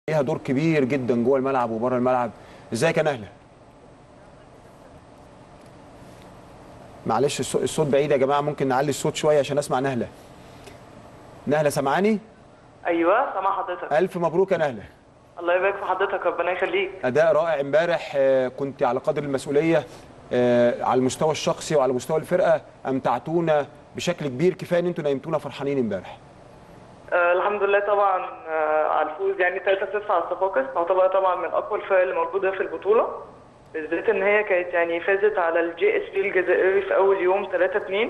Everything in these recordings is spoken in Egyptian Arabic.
ليها دور كبير جدا جوه الملعب وبره الملعب ازيك يا نهله معلش الصو- الصوت بعيد يا جماعه ممكن نعلي الصوت شويه عشان اسمع نهله نهله سامعاني ايوه سامع حضرتك الف مبروك يا نهله الله يبارك في حضرتك ربنا يخليك اداء رائع امبارح آه، كنت على قدر المسؤوليه آه، على المستوى الشخصي وعلى مستوى الفرقه امتعتونا بشكل كبير كفايه ان انتوا نيمتونا فرحانين امبارح آه الحمد لله طبعا آه على الفوز يعني 3-0 على الصفاقس تعتبر طبعا من اقوى الفرق اللي موجوده في البطوله بالذات ان هي كانت يعني فازت على الجي اس بي الجزائري في اول يوم 3-2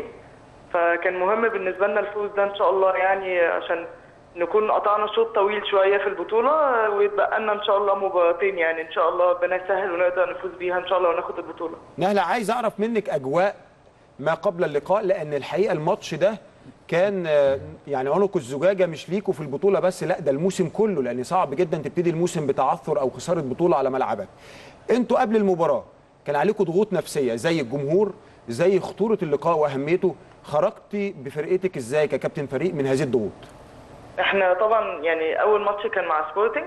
فكان مهم بالنسبه لنا الفوز ده ان شاء الله يعني عشان نكون قطعنا شوط طويل شويه في البطوله آه، ويتبقى لنا ان شاء الله مباراتين يعني ان شاء الله ربنا يسهل ونقدر نفوز بيها ان شاء الله وناخد البطوله نهله عايز اعرف منك اجواء ما قبل اللقاء لان الحقيقه الماتش ده كان آه، يعني عنق الزجاجه مش ليكوا في البطوله بس لا ده الموسم كله لان صعب جدا تبتدي الموسم بتعثر او خساره بطوله على ملعبك. انتوا قبل المباراه كان عليكم ضغوط نفسيه زي الجمهور زي خطوره اللقاء واهميته خرجتي بفرقتك ازاي ككابتن فريق من هذه الضغوط؟ احنا طبعا يعني اول ماتش كان مع سبورتنج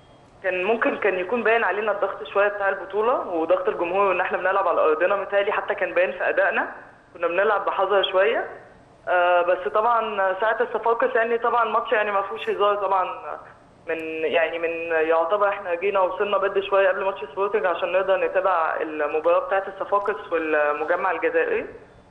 كان ممكن كان يكون باين علينا الضغط شويه بتاع البطوله وضغط الجمهور وان احنا بنلعب على ارضنا متهيألي حتى كان باين في ادائنا كنا بنلعب بحذر شويه آه بس طبعا ساعه الصفاقس يعني طبعا الماتش يعني ما فيهوش هزار طبعا من يعني من يعتبر احنا جينا وصلنا بدري شويه قبل ماتش سبورتنج عشان نقدر نتابع المباراه بتاعه الصفاقس والمجمع الجزائري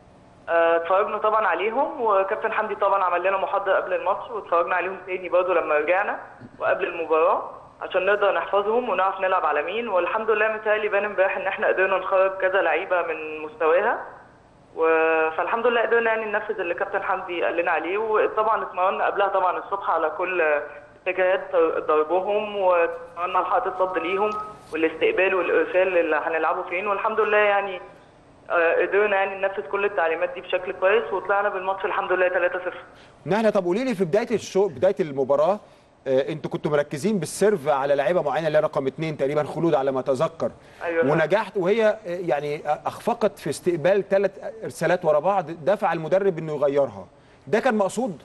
آه، اتفرجنا طبعا عليهم وكابتن حمدي طبعا عمل لنا محاضره قبل الماتش واتفرجنا عليهم تاني برضه لما رجعنا وقبل المباراه عشان نقدر نحفظهم ونعرف نلعب على مين والحمد لله متهيألي بان امبارح ان احنا قدرنا نخرج كذا لعيبه من مستواها و... فالحمد لله قدرنا يعني ننفذ اللي كابتن حمدي قال لنا عليه وطبعا اتمرنا قبلها طبعا الصبح على كل اتجاهات ضربهم واتمرنا على حائط الصد ليهم والاستقبال والارسال اللي هنلعبه فين والحمد لله يعني آه، قدرنا يعني ننفذ كل التعليمات دي بشكل كويس وطلعنا بالماتش الحمد لله 3-0 نهله طب قولي لي في بدايه الشو بدايه المباراه آه، انتوا كنتوا مركزين بالسيرف على لعيبه معينه اللي هي رقم اثنين تقريبا خلود على ما اتذكر أيوة. ونجحت وهي آه، يعني اخفقت في استقبال ثلاث ارسالات ورا بعض دفع المدرب انه يغيرها ده كان مقصود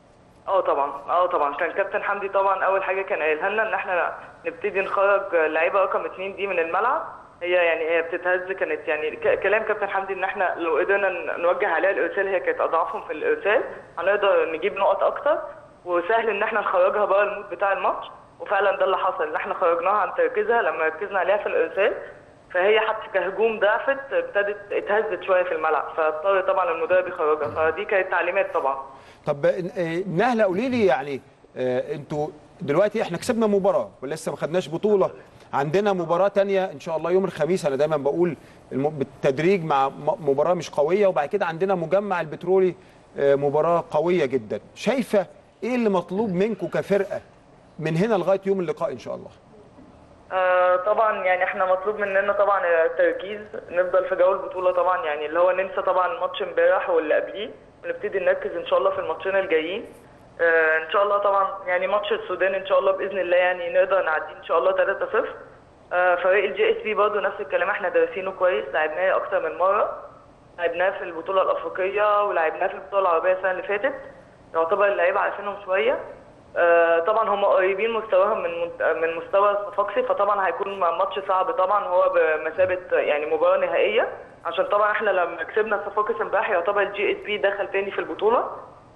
اه طبعا اه طبعا كان كابتن حمدي طبعا اول حاجه كان قايلها لنا ان احنا نبتدي نخرج اللعيبه رقم اتنين دي من الملعب هي يعني هي بتتهز كانت يعني ك- كلام كابتن حمدي ان احنا لو قدرنا ن- نوجه عليها الارسال هي كانت اضعافهم في الارسال هنقدر نجيب نقط اكتر وسهل ان احنا نخرجها بره المود بتاع الماتش وفعلا ده اللي حصل ان احنا خرجناها عن تركيزها لما ركزنا عليها في الارسال فهي حتى كهجوم ضعفت ابتدت اتهزت شويه في الملعب فاضطر طبعا المدرب يخرجها فدي كانت تعليمات طبعا طب آه، نهله قولي لي يعني آه، انتوا دلوقتي احنا كسبنا مباراه ولسه ما خدناش بطوله عندنا مباراه تانية ان شاء الله يوم الخميس انا دايما بقول الم- بالتدريج مع م- مباراه مش قويه وبعد كده عندنا مجمع البترولي آه، مباراه قويه جدا شايفه ايه اللي مطلوب منكم كفرقه من هنا لغايه يوم اللقاء ان شاء الله آه طبعا يعني احنا مطلوب مننا طبعا التركيز نفضل في جو البطوله طبعا يعني اللي هو ننسى طبعا ماتش امبارح واللي قبليه ونبتدي نركز ان شاء الله في الماتشين الجايين آه ان شاء الله طبعا يعني ماتش السودان ان شاء الله باذن الله يعني نقدر نعديه ان شاء الله 3-0 آه فريق الجي اس بي برضه نفس الكلام احنا دارسينه كويس لعبناه اكتر من مره لعبناه في البطوله الافريقيه ولعبناه في البطوله العربيه السنه اللي فاتت يعتبر اللعيبه عارفينهم شويه آه، طبعا هم قريبين مستواهم من من مستوى الصفاقسي فطبعا هيكون ماتش صعب طبعا هو بمثابه يعني مباراه نهائيه عشان طبعا احنا لما كسبنا الصفاقس امبارح يعتبر الجي اس بي دخل تاني في البطوله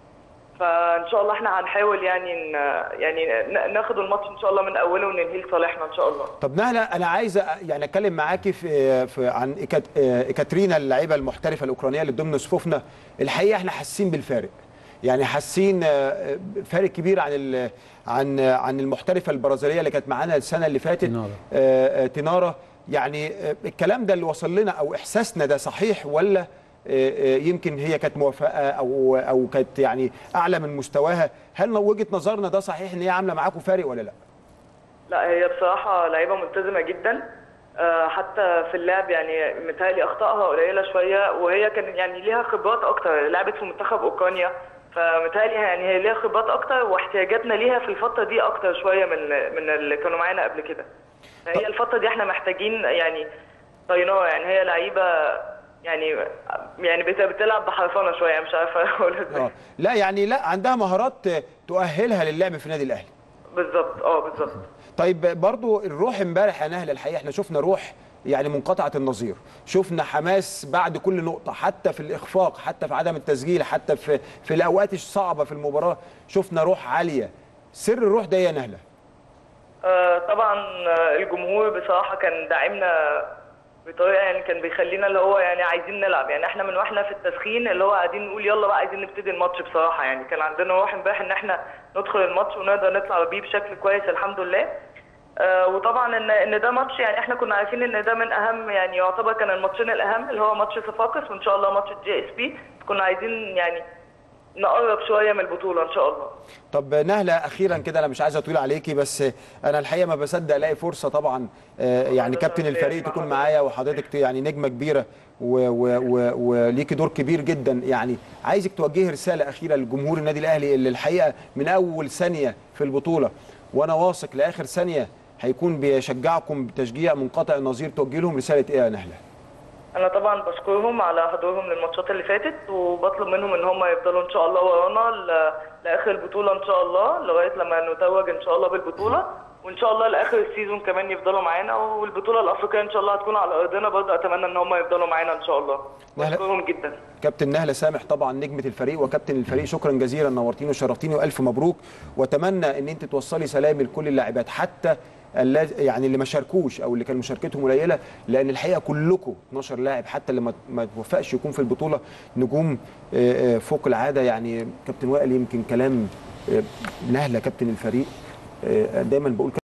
فان شاء الله احنا هنحاول يعني ن- يعني ن- ناخد الماتش ان شاء الله من اوله وننهيه لصالحنا ان شاء الله طب نهله انا عايز أ- يعني اتكلم معاكي في, في عن إيكات- آه، اكاترينا اللعيبه المحترفه الاوكرانيه اللي ضمن صفوفنا الحقيقه احنا حاسين بالفارق يعني حاسين آه، فارق كبير عن ال- عن عن المحترفه البرازيليه اللي كانت معانا السنه اللي فاتت تينارا. آه، آه، تينارا يعني آه، الكلام ده اللي وصل لنا او احساسنا ده صحيح ولا آه، آه، يمكن هي كانت موافقه او او كانت يعني اعلى من مستواها هل وجهه نظرنا ده صحيح ان هي عامله معاكم فارق ولا لا لا هي بصراحة لعيبة ملتزمة جدا آه، حتى في اللعب يعني متهيألي أخطائها قليلة شوية وهي كان يعني ليها خبرات أكتر لعبت في منتخب أوكرانيا فمتهيألي يعني هي ليها خبرات أكتر واحتياجاتنا ليها في الفترة دي أكتر شوية من من اللي كانوا معانا قبل كده فهي الفترة دي احنا محتاجين يعني طينوها يعني هي لعيبة يعني يعني بت- بتلعب بحرفنة شوية مش عارفة أقولها اه ازاي لا يعني لا عندها مهارات آه، تؤهلها للعب في النادي الاهلي بالظبط اه بالظبط طيب برضو الروح امبارح يا نهله الحقيقه احنا شفنا روح يعني منقطعه النظير شفنا حماس بعد كل نقطه حتى في الاخفاق حتى في عدم التسجيل حتى في في الاوقات الصعبه في المباراه شفنا روح عاليه سر الروح ده إيه يا نهله آه، طبعا آه، الجمهور بصراحه كان داعمنا بطريقه يعني كان بيخلينا اللي هو يعني عايزين نلعب يعني احنا من واحنا في التسخين اللي هو قاعدين نقول يلا بقى عايزين نبتدي الماتش بصراحه يعني كان عندنا روح امبارح ان احنا ندخل الماتش ونقدر نطلع بيه بشكل كويس الحمد لله آه، وطبعا ان ان ده ماتش يعني احنا كنا عارفين ان ده من اهم يعني يعتبر كان الماتشين الاهم اللي هو ماتش صفاقس وان شاء الله ماتش الجي اس بي كنا عايزين يعني نقرب شويه من البطوله ان شاء الله طب نهله اخيرا كده انا مش عايز اطول عليكي بس انا الحقيقه ما بصدق الاقي فرصه طبعا آه، يعني كابتن الفريق تكون معايا وحضرتك ت- يعني نجمه كبيره و- و- و- وليكي دور كبير جدا يعني عايزك توجهي رساله اخيره لجمهور النادي الاهلي اللي الحقيقه من اول ثانيه في البطوله وانا واثق لاخر ثانيه هيكون بيشجعكم بتشجيع منقطع النظير توجه لهم رساله ايه يا نهله؟ انا طبعا بشكرهم على حضورهم للماتشات اللي فاتت وبطلب منهم ان هم يفضلوا ان شاء الله ورانا ل- لاخر البطوله ان شاء الله لغايه لما نتوج ان شاء الله بالبطوله وان شاء الله لاخر السيزون كمان يفضلوا معانا والبطوله الافريقيه ان شاء الله هتكون على ارضنا برضه اتمنى ان هم يفضلوا معانا ان شاء الله لا، لا. بشكرهم جدا كابتن نهله سامح طبعا نجمه الفريق وكابتن الفريق شكرا جزيلا نورتيني وشرفتيني والف مبروك واتمنى ان انت توصلي سلامي لكل اللاعبات حتى اللاز- يعني اللي ما شاركوش او اللي كان مشاركتهم قليله لان الحقيقه كلكم 12 لاعب حتى اللي ما- ما توفقش يكون في البطوله نجوم آه، آه، فوق العاده يعني كابتن وائل يمكن كلام آه، نهله كابتن الفريق آه، دايما بقول